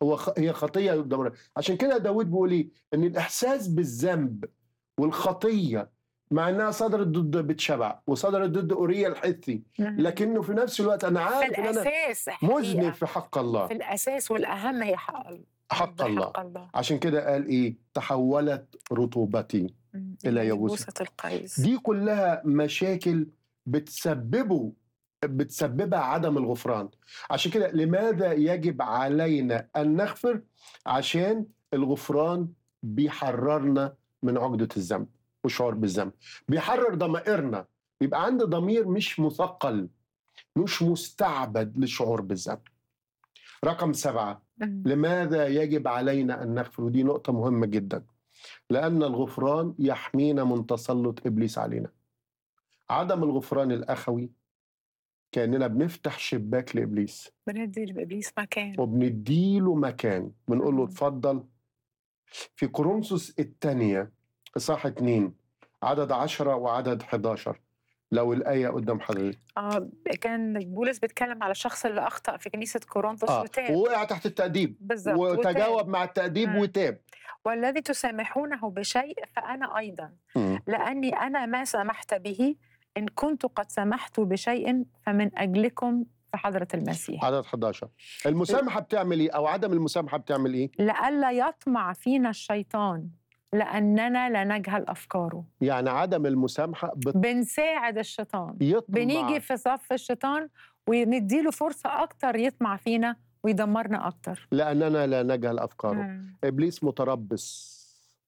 هو خ... هي خطيه قدام ربنا عشان كده داود بيقول ايه ان الاحساس بالذنب والخطيه مع انها صدرت ضد بتشبع وصدرت ضد اوريا الحثي مم. لكنه في نفس الوقت انا في عارف ان انا الاساس مذنب حقيقة. في حق الله في الاساس والاهم هي حق الله حق الله حق الله عشان كده قال ايه تحولت رطوبتي مم. إلى يبوسة. يبوسة القيس دي كلها مشاكل بتسببه بتسببها عدم الغفران عشان كده لماذا يجب علينا أن نغفر عشان الغفران بيحررنا من عقدة الذنب والشعور بالذنب بيحرر ضمائرنا بيبقى عندي ضمير مش مثقل مش مستعبد للشعور بالذنب رقم سبعة مم. لماذا يجب علينا أن نغفر ودي نقطة مهمة جدا لأن الغفران يحمينا من تسلط إبليس علينا عدم الغفران الأخوي كأننا بنفتح شباك لإبليس بندي لابليس مكان وبنديله مكان بنقول له مم. اتفضل في كورنثوس الثانية إصحاح 2 عدد 10 وعدد 11 لو الآية قدام حضرتك اه كان بولس بيتكلم على الشخص اللي اخطا في كنيسه كورنثوس آه وتاب ووقع تحت التأديب بالظبط وتجاوب مع التأديب مم. وتاب والذي تسامحونه بشيء فانا ايضا مم. لاني انا ما سمحت به ان كنت قد سمحت بشيء فمن اجلكم في حضره المسيح عدد 11 المسامحة بتعمل إيه أو عدم المسامحة بتعمل إيه لئلا يطمع فينا الشيطان لاننا لا نجهل افكاره يعني عدم المسامحة بنساعد الشيطان بيطمع بنيجي في صف الشيطان ونديله فرصه اكتر يطمع فينا ويدمرنا اكتر لأننا لا نجهل أفكاره مم. إبليس متربص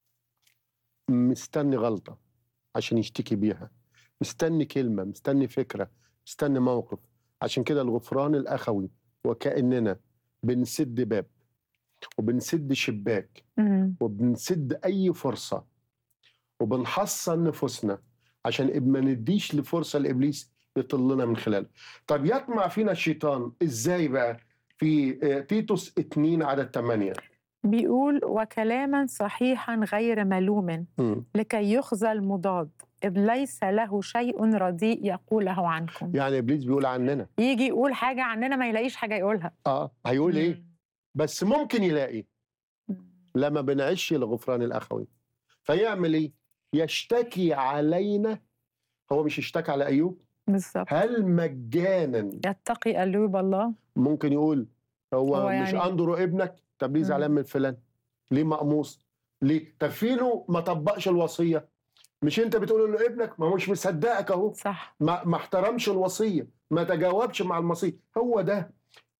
مستني غلطة عشان يشتكي بيها مستني كلمة مستني فكرة مستني موقف عشان كده الغفران الأخوي وكأننا بنسد باب وبنسد شباك مم. وبنسد أي فرصة وبنحصن نفوسنا عشان ما نديش لفرصة لإبليس يطلنا من خلاله طب يطمع فينا الشيطان إزاي بقى في آه، تيتوس 2 عدد 8 بيقول وكلاما صحيحا غير ملوم مم. لكي يخزى المضاد إذ ليس له شيء رديء يقوله عنكم يعني ابليس بيقول عننا يجي يقول حاجة عننا ما يلاقيش حاجة يقولها اه هيقول ايه بس ممكن يلاقي مم. لما بنعيش الغفران الاخوي فيعمل ايه يشتكي علينا هو مش اشتكى على ايوب بالظبط هل مجانا يتقي قلوب الله ممكن يقول هو, هو مش يعني- انظروا ابنك طب ليه مم. زعلان من فلان ليه مقموص ليه طب فينه ما طبقش الوصيه مش انت بتقول انه ابنك ما هو مش مصدقك اهو صح ما, ما احترمش الوصيه ما تجاوبش مع الوصيه هو ده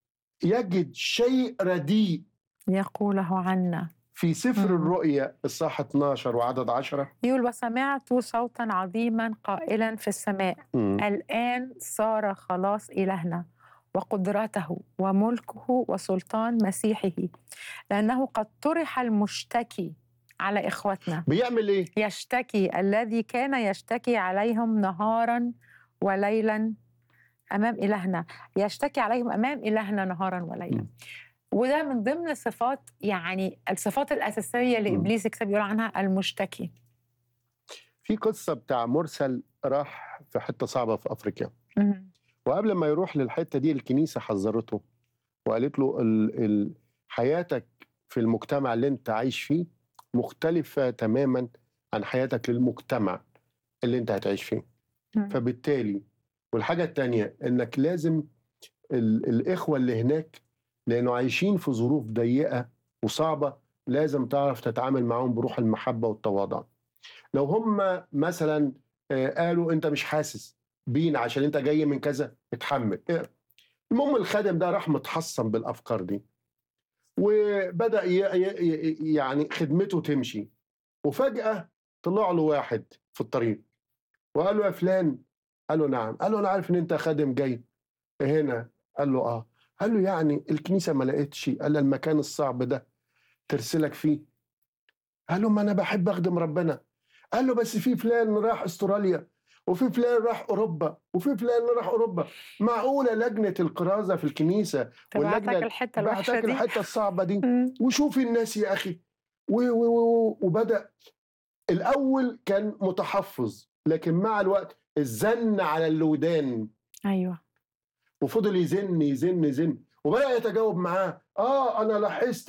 يجد شيء رديء يقوله عنا في سفر مم. الرؤيا الصح 12 وعدد 10 يقول وسمعت صوتا عظيما قائلا في السماء الآن صار خلاص إلهنا وقدرته وملكه وسلطان مسيحه لأنه قد طرح المشتكي على إخوتنا بيعمل ايه؟ يشتكي الذي كان يشتكي عليهم نهارا وليلا امام الهنا يشتكي عليهم امام الهنا نهارا وليلا م. وده من ضمن صفات يعني الصفات الاساسيه اللي م. ابليس الكتاب يقول عنها المشتكي في قصه بتاع مرسل راح في حته صعبه في افريقيا مم. وقبل ما يروح للحته دي الكنيسه حذرته وقالت له ال ال حياتك في المجتمع اللي انت عايش فيه مختلفه تماما عن حياتك للمجتمع اللي انت هتعيش فيه مم. فبالتالي والحاجه الثانيه انك لازم ال الاخوه اللي هناك لانه عايشين في ظروف ضيقه وصعبه لازم تعرف تتعامل معاهم بروح المحبه والتواضع لو هم مثلا آه، قالوا انت مش حاسس بينا عشان انت جاي من كذا اتحمل اقرا المهم الخادم ده راح متحصن بالافكار دي وبدا ي- ي- ي- يعني خدمته تمشي وفجاه طلع له واحد في الطريق وقال له يا فلان قال له نعم قال له انا عارف ان انت خادم جاي هنا قال له اه قال له يعني الكنيسه ما لقيتش قال له المكان الصعب ده ترسلك فيه قال له ما انا بحب اخدم ربنا قال له بس في فلان راح استراليا وفي فلان راح اوروبا وفي فلان راح اوروبا معقوله لجنه الكرازه في الكنيسه تبعت لك واللجنة الحته الوحشه بعتك دي الحته الصعبه دي مم. وشوف الناس يا اخي و و و وبدا الاول كان متحفظ لكن مع الوقت الزن على الودان ايوه وفضل يزن يزن يزن وبدا يتجاوب معاه اه انا لاحظت